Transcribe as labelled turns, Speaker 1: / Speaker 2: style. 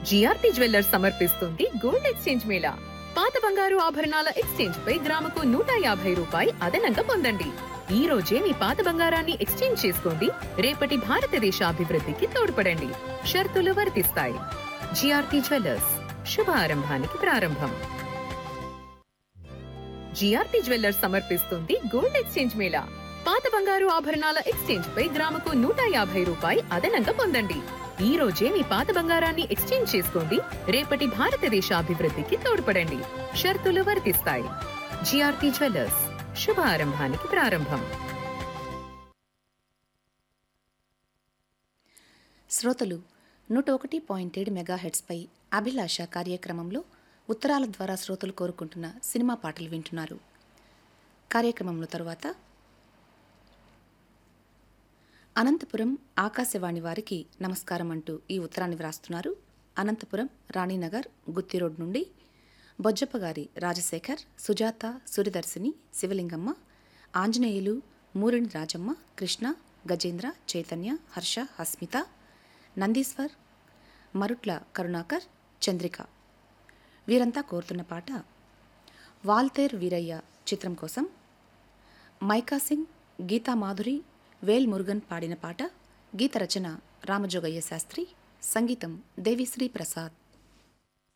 Speaker 1: GRP jewellers సమర్పిస్తుంది gold exchange mela పాత బంగారు ఆభరణాల ఎక్స్చేంజ్ పై గ్రాముకు నూట యాభై రూపాయి అదనంగా పొందండి ఈ రోజే మీ పాత బంగారాన్ని ఎక్స్చేంజ్ చేసుకోండి రేపటి భారతదేశ అభివృద్ధికి తోడ్పడండి షరతులు వర్తిస్తాయి జిఆర్పి జ్యువెల్లర్స్ శుభారంభానికి ప్రారంభం జిఆర్పి జ్యువెల్లర్స్ సమర్పిస్తుంది గోల్డ్ ఎక్స్చేంజ్ మేళా పాత బంగారు ఆభరణాల ఎక్స్చేంజ్ పై గ్రాముకు నూట యాభై రూపాయి అదనంగా పొందండి ఈ రోజే మీ పాత బంగారాన్ని ఎక్స్చేంజ్ చేసుకోండి రేపటి భారతదేశ అభివృద్ధికి తోడ్పడండి షరతులు వర్తిస్తాయి జిఆర్పి జ్యువెల్లర్స్ శుభారంభానికి ప్రారంభం
Speaker 2: శ్రోతలు నూట ఒకటి పాయింట్ ఏడు మెగాహెడ్స్పై అభిలాష కార్యక్రమంలో ఉత్తరాల ద్వారా శ్రోతలు కోరుకుంటున్న సినిమా పాటలు వింటున్నారు కార్యక్రమంలో తరువాత అనంతపురం ఆకాశవాణి వారికి నమస్కారం అంటూ ఈ ఉత్తరాన్ని వ్రాస్తున్నారు అనంతపురం రాణీనగర్ గుత్తి రోడ్ నుండి బొజ్జప్పగారి రాజశేఖర్ సుజాత సూర్యదర్శిని శివలింగమ్మ ఆంజనేయులు మూరిణి రాజమ్మ కృష్ణ గజేంద్ర చైతన్య హర్ష హస్మిత నందీశ్వర్ మరుట్ల కరుణాకర్ చంద్రిక వీరంతా కోరుతున్న పాట వాల్తేర్ వీరయ్య చిత్రం కోసం మైకా సింగ్ గీతా మాధురి వేల్ మురుగన్ పాడిన పాట గీత రచన రామజోగయ్య శాస్త్రి సంగీతం దేవిశ్రీ ప్రసాద్